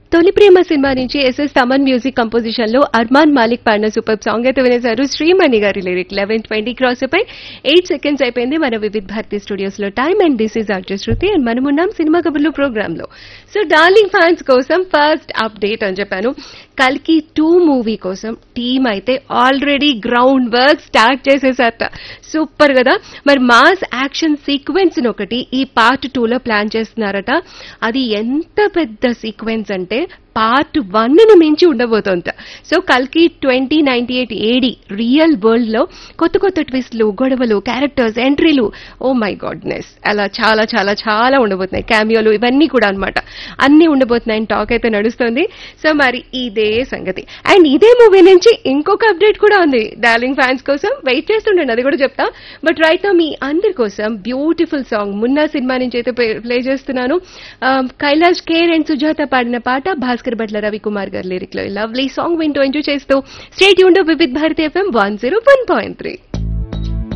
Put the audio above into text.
తొలి ప్రేమ సినిమా నుంచి ఎస్ఎస్ తమన్ మ్యూజిక్ కంపోజిషన్ లో అర్మాన్ మాలిక్ పాడిన సూపర్ సాంగ్ అయితే వినేశారు శ్రీమణి గారి లిరిక్ లెవెన్ ట్వంటీ క్రాస్ పై ఎయిట్ సెకండ్స్ అయిపోయింది మన వివిధ్ భారతి స్టూడియోస్ లో time and this is RJ Shruti and మనం ఉన్నాం సినిమా కబుర్లు ప్రోగ్రామ్ లో సో డార్లింగ్ ఫ్యాన్స్ కోసం ఫస్ట్ అప్డేట్ అని చెప్పాను కల్కి టూ మూవీ కోసం టీమ్ అయితే ఆల్రెడీ గ్రౌండ్ వర్క్ స్టార్ట్ చేసేసారట సూపర్ కదా మరి మాస్ యాక్షన్ సీక్వెన్స్ ఒకటి ఈ పార్ట్ టూలో ప్లాన్ చేస్తున్నారట అది ఎంత పెద్ద సీక్వెన్స్ అంటే పార్ట్ వన్ ను మించి ఉండబోతోంది సో కల్కి twenty ninety eight AD real world లో కొత్త కొత్త ట్విస్ట్లు గొడవలు క్యారెక్టర్స్ ఎంట్రీలు ఓ మై గాడ్నెస్ అలా చాలా చాలా చాలా ఉండబోతున్నాయి క్యామియోలు ఇవన్నీ కూడా అన్నమాట అన్ని ఉండబోతున్నాయి టాక్ అయితే నడుస్తుంది సో మరి ఇదే సంగతి అండ్ ఇదే మూవీ నుంచి ఇంకొక అప్డేట్ కూడా ఉంది డార్లింగ్ ఫ్యాన్స్ కోసం వెయిట్ చేస్తుండండి అది కూడా చెప్తా బట్ రైట్ నా మీ అందరి కోసం బ్యూటిఫుల్ సాంగ్ మున్నా సినిమా నుంచి అయితే ప్లే చేస్తున్నాను ఆ, కైలాష్ కేర్ అండ్ సుజాత పాడిన పాట భాస్కర్ భట్ల రవికుమార్ గారి లిరిక్ లో లవ్లీ సాంగ్ వింటూ ఎంజాయ్ చేస్తూ స్టేట్ యూన్ Vividh Bharati FM one zero one point three